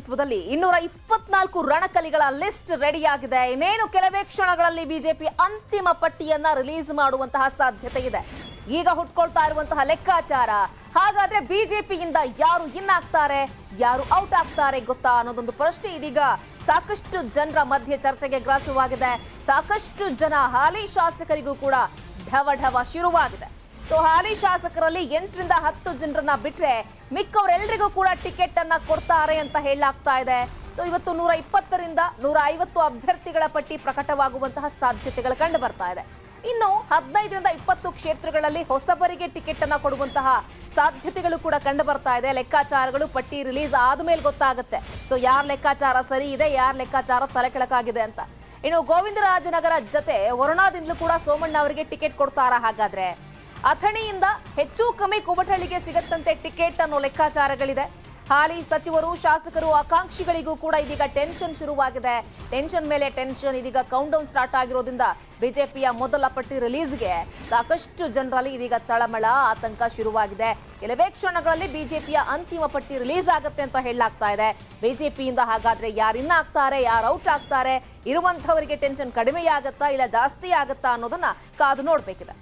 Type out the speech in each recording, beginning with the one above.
ನೇತೃತ್ವದಲ್ಲಿ ಇನ್ನೂರ ಇಪ್ಪತ್ನಾಲ್ಕು ರಣಕಲಿಗಳ ಲಿಸ್ಟ್ ರೆಡಿಯಾಗಿದೆ ಇನ್ನೇನು ಕೆಲವೇ ಕ್ಷಣಗಳಲ್ಲಿ ಬಿಜೆಪಿ ಅಂತಿಮ ಪಟ್ಟಿಯನ್ನ ರಿಲೀಸ್ ಮಾಡುವಂತಹ ಸಾಧ್ಯತೆ ಇದೆ ಈಗ ಹುಟ್ಕೊಳ್ತಾ ಇರುವಂತಹ ಲೆಕ್ಕಾಚಾರ ಹಾಗಾದ್ರೆ ಬಿಜೆಪಿಯಿಂದ ಯಾರು ಇನ್ ಆಗ್ತಾರೆ ಯಾರು ಔಟ್ ಆಗ್ತಾರೆ ಗೊತ್ತಾ ಅನ್ನೋದೊಂದು ಪ್ರಶ್ನೆ ಇದೀಗ ಸಾಕಷ್ಟು ಜನರ ಮಧ್ಯೆ ಚರ್ಚೆಗೆ ಗ್ರಾಸವಾಗಿದೆ ಸಾಕಷ್ಟು ಜನ ಹಾಲಿ ಶಾಸಕರಿಗೂ ಕೂಡ ಢವ ಢವ ಶುರುವಾಗಿದೆ ಸೊ ಹಾಲಿ ಶಾಸಕರಲ್ಲಿ ಎಂಟರಿಂದ ಹತ್ತು ಜನರನ್ನ ಬಿಟ್ರೆ ಮಿಕ್ಕವರೆಲ್ಲರಿಗೂ ಕೂಡ ಟಿಕೆಟ್ ಅನ್ನ ಕೊಡ್ತಾರೆ ಅಂತ ಹೇಳಲಾಗ್ತಾ ಇದೆ ಸೊ ಇವತ್ತು ನೂರ ಇಪ್ಪತ್ತರಿಂದ ನೂರ ಐವತ್ತು ಅಭ್ಯರ್ಥಿಗಳ ಪಟ್ಟಿ ಪ್ರಕಟವಾಗುವಂತಹ ಸಾಧ್ಯತೆಗಳು ಕಂಡು ಬರ್ತಾ ಇದೆ ಇನ್ನು ಹದಿನೈದರಿಂದ ಇಪ್ಪತ್ತು ಕ್ಷೇತ್ರಗಳಲ್ಲಿ ಹೊಸಬರಿಗೆ ಟಿಕೆಟ್ ಅನ್ನ ಕೊಡುವಂತಹ ಸಾಧ್ಯತೆಗಳು ಕೂಡ ಕಂಡು ಬರ್ತಾ ಇದೆ ಲೆಕ್ಕಾಚಾರಗಳು ಪಟ್ಟಿ ರಿಲೀಸ್ ಆದ್ಮೇಲೆ ಗೊತ್ತಾಗುತ್ತೆ ಸೊ ಯಾರ ಲೆಕ್ಕಾಚಾರ ಸರಿ ಇದೆ ಯಾರ ಲೆಕ್ಕಾಚಾರ ತಲೆ ಕೆಳಕಾಗಿದೆ ಅಂತ ಇನ್ನು ಗೋವಿಂದರಾಜನಗರ ಜೊತೆ ವರುಣಾದಿಂದಲೂ ಕೂಡ ಸೋಮಣ್ಣ ಅವರಿಗೆ ಟಿಕೆಟ್ ಕೊಡ್ತಾರಾ ಹಾಗಾದ್ರೆ ಅಥಣಿಯಿಂದ ಹೆಚ್ಚು ಕಮ್ಮಿ ಕುಮಟಳ್ಳಿಗೆ ಸಿಗತ್ತಂತೆ ಟಿಕೆಟ್ ಅನ್ನೋ ಲೆಕ್ಕಾಚಾರಗಳಿದೆ ಹಾಲಿ ಸಚಿವರು ಶಾಸಕರು ಆಕಾಂಕ್ಷಿಗಳಿಗೂ ಕೂಡ ಇದೀಗ ಟೆನ್ಷನ್ ಶುರುವಾಗಿದೆ ಟೆನ್ಷನ್ ಮೇಲೆ ಟೆನ್ಷನ್ ಇದೀಗ ಕೌಂಟ್ ಡೌನ್ ಸ್ಟಾರ್ಟ್ ಆಗಿರೋದ್ರಿಂದ ಬಿಜೆಪಿಯ ಮೊದಲ ಪಟ್ಟಿ ರಿಲೀಸ್ಗೆ ಸಾಕಷ್ಟು ಜನರಲ್ಲಿ ಇದೀಗ ತಳಮಳ ಆತಂಕ ಶುರುವಾಗಿದೆ ಕೆಲವೇ ಕ್ಷಣಗಳಲ್ಲಿ ಬಿಜೆಪಿಯ ಅಂತಿಮ ಪಟ್ಟಿ ರಿಲೀಸ್ ಆಗುತ್ತೆ ಅಂತ ಹೇಳಲಾಗ್ತಾ ಇದೆ ಬಿಜೆಪಿಯಿಂದ ಹಾಗಾದ್ರೆ ಯಾರು ಇನ್ನ ಆಗ್ತಾರೆ ಯಾರು ಔಟ್ ಆಗ್ತಾರೆ ಇರುವಂತವರಿಗೆ ಟೆನ್ಷನ್ ಕಡಿಮೆ ಆಗತ್ತಾ ಇಲ್ಲ ಜಾಸ್ತಿ ಆಗತ್ತಾ ಅನ್ನೋದನ್ನ ಕಾದು ನೋಡ್ಬೇಕಿದೆ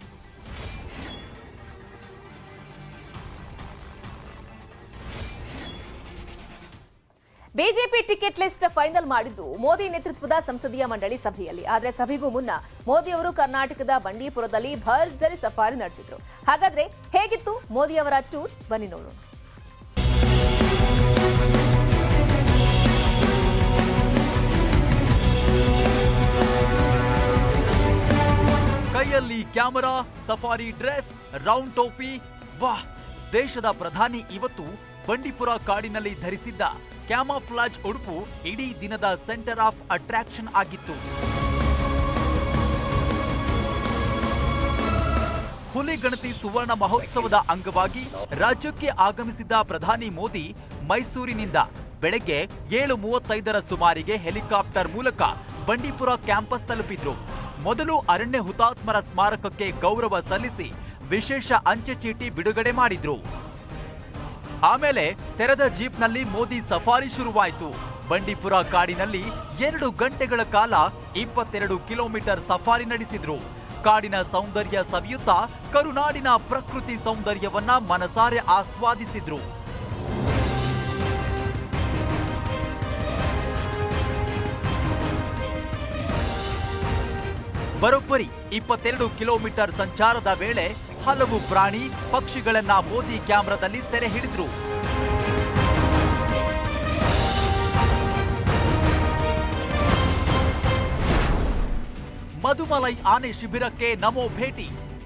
ಬಿಜೆಪಿ ಟಿಕೆಟ್ ಲಿಸ್ಟ್ ಫೈನಲ್ ಮಾಡಿದ್ದು ಮೋದಿ ನೇತೃತ್ವದ ಸಂಸದೀಯ ಮಂಡಳಿ ಸಭೆಯಲ್ಲಿ ಆದರೆ ಸಭೆಗೂ ಮುನ್ನ ಮೋದಿ ಅವರು ಕರ್ನಾಟಕದ ಬಂಡೀಪುರದಲ್ಲಿ ಭರ್ಜರಿ ಸಫಾರಿ ನಡೆಸಿದ್ರು ಹಾಗಾದ್ರೆ ಹೇಗಿತ್ತು ಮೋದಿ ಅವರ ಟೂರ್ ಬನ್ನಿ ನೋಡೋಣ ಕೈಯಲ್ಲಿ ಕ್ಯಾಮರಾ ಸಫಾರಿ ಡ್ರೆಸ್ ರೌಂಡ್ ಟೋಪಿ ವಾಹ್ ದೇಶದ ಪ್ರಧಾನಿ ಇವತ್ತು ಬಂಡೀಪುರ ಕಾಡಿನಲ್ಲಿ ಧರಿಸಿದ್ದ ಕ್ಯಾಮಾಫ್ಲಾಜ್ ಉಡುಪು ಇಡೀ ದಿನದ ಸೆಂಟರ್ ಆಫ್ ಅಟ್ರಾಕ್ಷನ್ ಆಗಿತ್ತು ಹುಲಿ ಗಣತಿ ಸುವರ್ಣ ಮಹೋತ್ಸವದ ಅಂಗವಾಗಿ ರಾಜ್ಯಕ್ಕೆ ಆಗಮಿಸಿದ್ದ ಪ್ರಧಾನಿ ಮೋದಿ ಮೈಸೂರಿನಿಂದ ಬೆಳಗ್ಗೆ ಏಳು ಮೂವತ್ತೈದರ ಸುಮಾರಿಗೆ ಹೆಲಿಕಾಪ್ಟರ್ ಮೂಲಕ ಬಂಡೀಪುರ ಕ್ಯಾಂಪಸ್ ತಲುಪಿದ್ರು ಮೊದಲು ಅರಣ್ಯ ಹುತಾತ್ಮರ ಸ್ಮಾರಕಕ್ಕೆ ಗೌರವ ಸಲ್ಲಿಸಿ ವಿಶೇಷ ಅಂಚೆ ಚೀಟಿ ಬಿಡುಗಡೆ ಮಾಡಿದ್ರು ಆಮೇಲೆ ತೆರೆದ ಜೀಪ್ನಲ್ಲಿ ಮೋದಿ ಸಫಾರಿ ಶುರುವಾಯಿತು ಬಂಡೀಪುರ ಕಾಡಿನಲ್ಲಿ ಎರಡು ಗಂಟೆಗಳ ಕಾಲ ಇಪ್ಪತ್ತೆರಡು ಕಿಲೋಮೀಟರ್ ಸಫಾರಿ ನಡೆಸಿದ್ರು ಕಾಡಿನ ಸೌಂದರ್ಯ ಸವಿಯುತ್ತಾ ಕರುನಾಡಿನ ಪ್ರಕೃತಿ ಸೌಂದರ್ಯವನ್ನ ಮನಸಾರೆ ಆಸ್ವಾದಿಸಿದ್ರು ಬರೋಬ್ಬರಿ ಇಪ್ಪತ್ತೆರಡು ಕಿಲೋಮೀಟರ್ ಸಂಚಾರದ ವೇಳೆ ಹಲವು ಪ್ರಾಣಿ ಪಕ್ಷಿಗಳನ್ನ ಮೋದಿ ಕ್ಯಾಮ್ರಾದಲ್ಲಿ ಸೆರೆ ಹಿಡಿದ್ರು ಮಧುಮಲೈ ಆನೆ ಶಿಬಿರಕ್ಕೆ ನಮೋ ಭೇಟಿ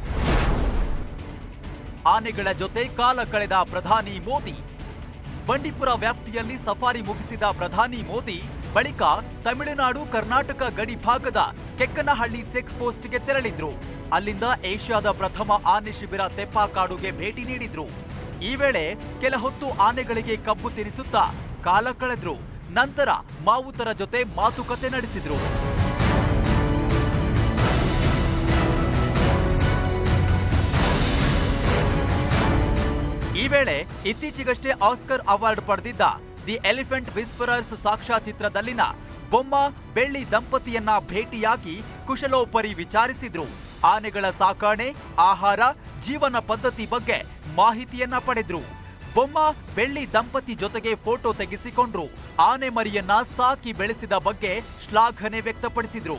ಆನೆಗಳ ಜೊತೆ ಕಾಲ ಕಳೆದ ಪ್ರಧಾನಿ ಮೋದಿ ಬಂಡೀಪುರ ವ್ಯಾಪ್ತಿಯಲ್ಲಿ ಸಫಾರಿ ಮುಗಿಸಿದ ಪ್ರಧಾನಿ ಮೋದಿ ಬಳಿಕ ತಮಿಳುನಾಡು ಕರ್ನಾಟಕ ಗಡಿ ಭಾಗದ ಕೆಕ್ಕನಹಳ್ಳಿ ಚೆಕ್ ಪೋಸ್ಟ್ಗೆ ತೆರಳಿದ್ರು ಅಲ್ಲಿಂದ ಏಷ್ಯಾದ ಪ್ರಥಮ ಆನೆ ಶಿಬಿರ ತೆಪ್ಪಾಕಾಡುಗೆ ಭೇಟಿ ನೀಡಿದ್ರು ಈ ವೇಳೆ ಕೆಲ ಹೊತ್ತು ಆನೆಗಳಿಗೆ ಕಬ್ಬು ತಿನ್ನಿಸುತ್ತಾ ಕಾಲ ಕಳೆದ್ರು ನಂತರ ಮಾವುತರ ಜೊತೆ ಮಾತುಕತೆ ನಡೆಸಿದ್ರು ಈ ವೇಳೆ ಇತ್ತೀಚೆಗಷ್ಟೇ ಆಸ್ಕರ್ ಅವಾರ್ಡ್ ಪಡೆದಿದ್ದ ದಿ ಎಲಿಫೆಂಟ್ ವಿಸ್ಪರರ್ಸ್ ಸಾಕ್ಷ್ಯಚಿತ್ರದಲ್ಲಿನ ಬೊಮ್ಮ ಬೆಳ್ಳಿ ದಂಪತಿಯನ್ನ ಭೇಟಿಯಾಗಿ ಕುಶಲೋಪರಿ ವಿಚಾರಿಸಿದ್ರು ಆನೆಗಳ ಸಾಕಾಣೆ ಆಹಾರ ಜೀವನ ಪದ್ಧತಿ ಬಗ್ಗೆ ಮಾಹಿತಿಯನ್ನ ಪಡೆದ್ರು ಬೊಮ್ಮ ಬೆಳ್ಳಿ ದಂಪತಿ ಜೊತೆಗೆ ಫೋಟೋ ತೆಗೆಸಿಕೊಂಡ್ರು ಆನೆ ಮರಿಯನ್ನ ಸಾಕಿ ಬೆಳೆಸಿದ ಬಗ್ಗೆ ಶ್ಲಾಘನೆ ವ್ಯಕ್ತಪಡಿಸಿದ್ರು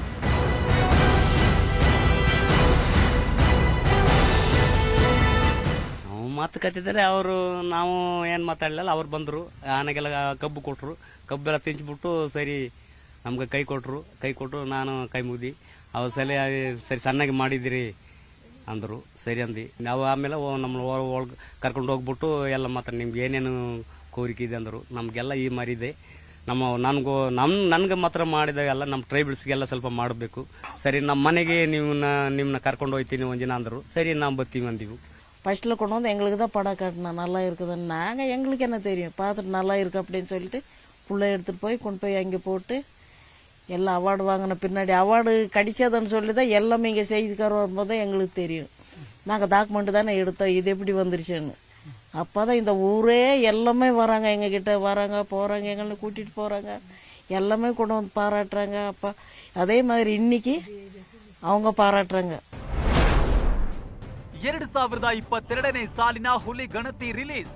ನಾವು ಮಾತುಕತಿದ್ದಾರೆ ಅವರು ನಾವು ಏನು ಮಾತಾಡಲಿಲ್ಲ ಅವ್ರು ಬಂದರು ಆನೆಗೆಲ್ಲ ಕಬ್ಬು ಕೊಟ್ಟರು ಕಬ್ಬೆಲ್ಲ ತಿಂಚ್ಬಿಟ್ಟು ಸರಿ ನಮ್ಗೆ ಕೈ ಕೊಟ್ಟರು ಕೈ ಕೊಟ್ಟು ನಾನು ಕೈ ಮುಗ್ದು ಅವ್ರು ಸಲ ಸರಿ ಸಣ್ಣಗೆ ಮಾಡಿದಿರಿ ಅಂದರು ಸರಿ ಅಂದು ನಾವು ಆಮೇಲೆ ಓ- ನಮ್ಮ ಒಳಗೆ ಕರ್ಕೊಂಡು ಹೋಗ್ಬಿಟ್ಟು ಎಲ್ಲ ಮಾತಾಡಿ ನಿಮ್ಗೆ ಏನೇನು ಕೋರಿಕೆ ಇದೆ ಅಂದರು ನಮಗೆಲ್ಲ ಈ ಮರಿದೆ ನಮ್ಮ ನನಗೂ ನಮ್ಮ ನನ್ಗೆ ಮಾತ್ರ ಮಾಡಿದಾಗೆಲ್ಲ ನಮ್ಮ ಟ್ರೈಬಲ್ಸ್ಗೆಲ್ಲ ಸ್ವಲ್ಪ ಮಾಡಬೇಕು ಸರಿ ನಮ್ಮ மனைக்கு ನೀವು ನಿಮ್ಮನ್ನ ಕರ್ಕೊಂಡು ಹೋಗ್ತೀನಿ ಒಂದಿನ ಅಂದರು சரி நான் ಬರ್ತೀವಿ ಅಂದಿವು ஃபர்ஸ்ட்டில் கொண்டு வந்து எங்களுக்கு தான் படம் காட்டினா நல்லா இருக்குதுன்னு நாங்கள் எங்களுக்கு என்ன தெரியும் பார்த்துட்டு நல்லா இருக்கு அப்படின்னு சொல்லிட்டு புள்ள எடுத்துகிட்டு போய் கொண்டு போய் அங்கே போட்டு எல்லாம் அவார்டு வாங்கின பின்னாடி அவார்டு கிடைச்சதுன்னு சொல்லி தான் எல்லாமே இங்கே செய்திக்கார வரும்போது தான் எங்களுக்கு தெரியும் நாங்கள் டாக்குமெண்ட் தானே எடுத்தோம் இது எப்படி வந்துருச்சுன்னு அப்பதான் இந்த ஊரே எல்லாமே வராங்க எங்ககிட்ட வராங்க போறாங்க எங்களை கூட்டிட்டு போறாங்க எல்லாமே கொண்டு வந்து பாராட்டுறாங்க அப்பா அதே மாதிரி இன்னைக்கு அவங்க பாராட்டுறாங்க ಎರಡು ಸಾವಿರದ ಇಪ್ಪತ್ತೆರಡನೇ ಸಾಲಿನ ಹುಲಿ ಗಣತಿ ರಿಲೀಸ್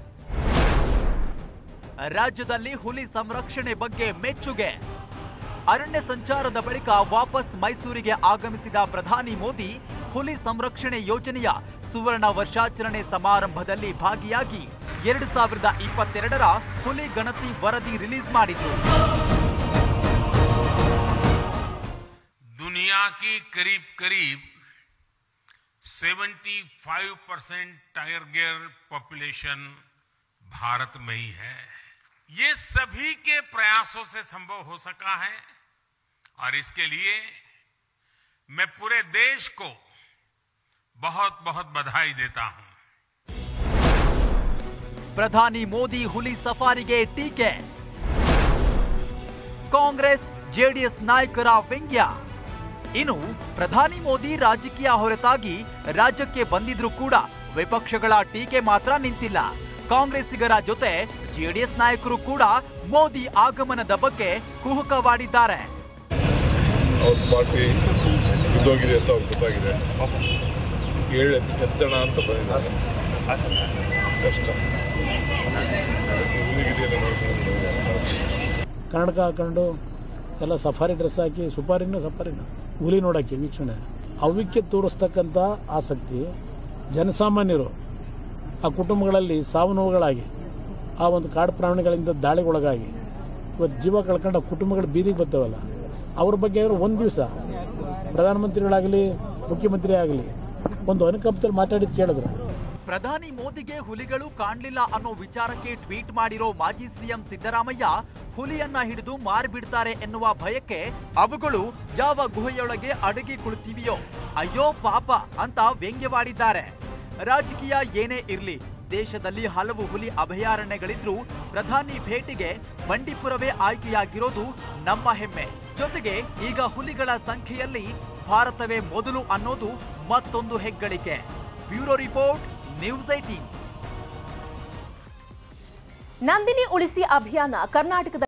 ರಾಜ್ಯದಲ್ಲಿ ಹುಲಿ ಸಂರಕ್ಷಣೆ ಬಗ್ಗೆ ಮೆಚ್ಚುಗೆ ಅರಣ್ಯ ಸಂಚಾರದ ಬಳಿಕ ವಾಪಸ್ ಮೈಸೂರಿಗೆ ಆಗಮಿಸಿದ ಪ್ರಧಾನಿ ಮೋದಿ ಹುಲಿ ಸಂರಕ್ಷಣೆ ಯೋಜನೆಯ ಸುವರ್ಣ ವರ್ಷಾಚರಣೆ ಸಮಾರಂಭದಲ್ಲಿ ಭಾಗಿಯಾಗಿ ಎರಡು ಸಾವಿರದ ಇಪ್ಪತ್ತೆರಡರ ಹುಲಿ ಗಣತಿ ವರದಿ ರಿಲೀಸ್ ಮಾಡಿದ್ರು दुनिया की करीब करीब 75 परसेंट टाइगर पॉपुलेशन भारत में ही है ये सभी के प्रयासों से संभव हो सका है और इसके लिए मैं पूरे देश को बहुत बहुत बधाई देता हूं ಪ್ರಧಾನಿ ಮೋದಿ ಹುಲಿ ಸಫಾರಿಗೆ ಟೀಕೆ ಕಾಂಗ್ರೆಸ್ ಜೆಡಿಎಸ್ ನಾಯಕರ ವ್ಯಂಗ್ಯ ಇನ್ನು ಪ್ರಧಾನಿ ಮೋದಿ ರಾಜಕೀಯ ಹೊರತಾಗಿ ರಾಜ್ಯಕ್ಕೆ ಬಂದಿದ್ರು ಕೂಡ ವಿಪಕ್ಷಗಳ ಟೀಕೆ ಮಾತ್ರ ನಿಂತಿಲ್ಲ ಕಾಂಗ್ರೆಸ್ಸಿಗರ ಜೊತೆ ಜೆಡಿಎಸ್ ನಾಯಕರು ಕೂಡ ಮೋದಿ ಆಗಮನದ ಬಗ್ಗೆ ಕುಹುಕವಾಡಿದ್ದಾರೆ ಅವ್ರ ಪಾರ್ಟಿ ಇದ್ದೋಗಿದೆ ಅಂತ ಅವ್ರಿಗೆ ಗೊತ್ತಾಗಿದೆ ಏಳು ಎತ್ತಣ ಅಂತ ಬಂದಿದ್ದಾರೆ ಕಷ್ಟ ಹುಲಿಗಿದೆಯಲ್ಲ ನೋಡ್ಕೊಂಡು ಕನ್ನಡಕ ಹಾಕೊಂಡು ಎಲ್ಲ ಸಫಾರಿ ಡ್ರೆಸ್ ಹಾಕಿ ಸುಪಾರಿನೂ ಸಫಾರಿನೂ ಹುಲಿ ನೋಡೋಕ್ಕೆ ವೀಕ್ಷಣೆ ಅವಕ್ಕೆ ತೋರಿಸ್ತಕ್ಕಂಥ ಆಸಕ್ತಿ ಜನಸಾಮಾನ್ಯರು ಆ ಕುಟುಂಬಗಳಲ್ಲಿ ಸಾವು ನೋವುಗಳಾಗಿ ಆ ಒಂದು ಕಾಡು ಪ್ರಾಣಿಗಳಿಂದ ದಾಳಿಗೊಳಗಾಗಿ ಇವತ್ತು ಜೀವ ಕಳ್ಕೊಂಡ ಕುಟುಂಬಗಳು ಬೀದಿಗೆ ಬರ್ತಾವಲ್ಲ ಅವ್ರ ಬಗ್ಗೆ ಆದ್ರೆ ಒಂದು ದಿವಸ ಪ್ರಧಾನಮಂತ್ರಿಗಳಾಗಲಿ ಮುಖ್ಯಮಂತ್ರಿ ಆಗಲಿ ಒಂದು ಅನುಕಂಪದಲ್ಲಿ ಮಾತಾಡಿದ್ದು ಕೇಳಿದ್ರೆ ಪ್ರಧಾನಿ ಮೋದಿಗೆ ಹುಲಿಗಳು ಕಾಣ್ಲಿಲ್ಲ ಅನ್ನೋ ವಿಚಾರಕ್ಕೆ ಟ್ವೀಟ್ ಮಾಡಿರೋ ಮಾಜಿ ಸಿಎಂ ಸಿದ್ದರಾಮಯ್ಯ ಹುಲಿಯನ್ನ ಹಿಡಿದು ಮಾರ್ಬಿಡ್ತಾರೆ ಎನ್ನುವ ಭಯಕ್ಕೆ ಅವುಗಳು ಯಾವ ಗುಹೆಯೊಳಗೆ ಅಡಗಿ ಕುಳಿತಿವೆಯೋ ಅಯ್ಯೋ ಪಾಪ ಅಂತ ವ್ಯಂಗ್ಯವಾಡಿದ್ದಾರೆ ರಾಜಕೀಯ ಏನೇ ಇರ್ಲಿ ದೇಶದಲ್ಲಿ ಹಲವು ಹುಲಿ ಅಭಯಾರಣ್ಯಗಳಿದ್ರೂ ಪ್ರಧಾನಿ ಭೇಟಿಗೆ ಬಂಡೀಪುರವೇ ಆಯ್ಕೆಯಾಗಿರೋದು ನಮ್ಮ ಹೆಮ್ಮೆ ಜೊತೆಗೆ ಈಗ ಹುಲಿಗಳ ಸಂಖ್ಯೆಯಲ್ಲಿ ಭಾರತವೇ ಮೊದಲು ಅನ್ನೋದು ಮತ್ತೊಂದು ಹೆಗ್ಗಳಿಕೆ bureau report news eighteen Nandini ಉಳಿಸಿ ಅಭಿಯಾನ ಕರ್ನಾಟಕದ